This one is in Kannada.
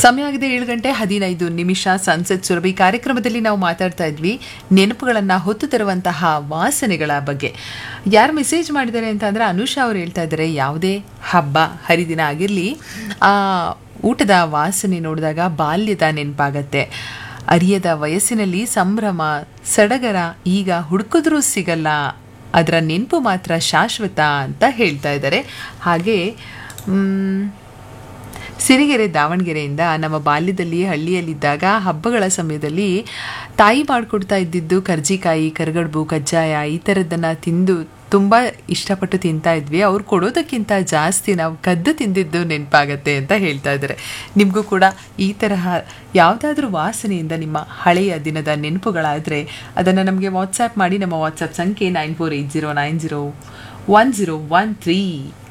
ಸಮಯ ಆಗಿದೆ ಏಳು ಗಂಟೆ ಹದಿನೈದು ನಿಮಿಷ ಸಂಸತ್ ಸುರಭಿ ಕಾರ್ಯಕ್ರಮದಲ್ಲಿ ನಾವು ಮಾತಾಡ್ತಾ ಇದ್ವಿ ನೆನಪುಗಳನ್ನು ಹೊತ್ತು ತರುವಂತಹ ವಾಸನೆಗಳ ಬಗ್ಗೆ ಯಾರು ಮೆಸೇಜ್ ಮಾಡಿದ್ದಾರೆ ಅಂತ ಅಂದರೆ ಅನುಷಾ ಅವರು ಹೇಳ್ತಾ ಇದ್ದಾರೆ ಯಾವುದೇ ಹಬ್ಬ ಹರಿದಿನ ಆಗಿರಲಿ ಆ ಊಟದ ವಾಸನೆ ನೋಡಿದಾಗ ಬಾಲ್ಯದ ನೆನಪಾಗತ್ತೆ ಅರಿಯದ ವಯಸ್ಸಿನಲ್ಲಿ ಸಂಭ್ರಮ ಸಡಗರ ಈಗ ಹುಡುಕಿದ್ರೂ ಸಿಗಲ್ಲ ಅದರ ನೆನಪು ಮಾತ್ರ ಶಾಶ್ವತ ಅಂತ ಹೇಳ್ತಾ ಇದ್ದಾರೆ ಹಾಗೆ ಮ್, ಸಿರಿಗೆರೆ ದಾವಣಗೆರೆಯಿಂದ ನಮ್ಮ ಬಾಲ್ಯದಲ್ಲಿ ಹಳ್ಳಿಯಲ್ಲಿದ್ದಾಗ ಹಬ್ಬಗಳ ಸಮಯದಲ್ಲಿ ತಾಯಿ ಮಾಡಿಕೊಡ್ತಾ ಇದ್ದಿದ್ದು ಕರ್ಜಿಕಾಯಿ ಕರಗಡ್ಬು ಕಜ್ಜಾಯ ಈ ಥರದ್ದನ್ನು ತಿಂದು ತುಂಬ ಇಷ್ಟಪಟ್ಟು ತಿಂತಾ ಇದ್ವಿ ಅವ್ರು ಕೊಡೋದಕ್ಕಿಂತ ಜಾಸ್ತಿ ನಾವು ಕದ್ದು ತಿಂದಿದ್ದು ನೆನಪಾಗತ್ತೆ ಅಂತ ಹೇಳ್ತಾ ಇದ್ದಾರೆ ನಿಮಗೂ ಕೂಡ ಈ ತರಹ ಯಾವುದಾದ್ರೂ ವಾಸನೆಯಿಂದ ನಿಮ್ಮ ಹಳೆಯ ದಿನದ ನೆನಪುಗಳಾದರೆ ಅದನ್ನು ನಮಗೆ ವಾಟ್ಸ್ಯಾಪ್ ಮಾಡಿ ನಮ್ಮ ವಾಟ್ಸ್ಯಾಪ್ ಸಂಖ್ಯೆ nine four eight zero nine zero one zero one three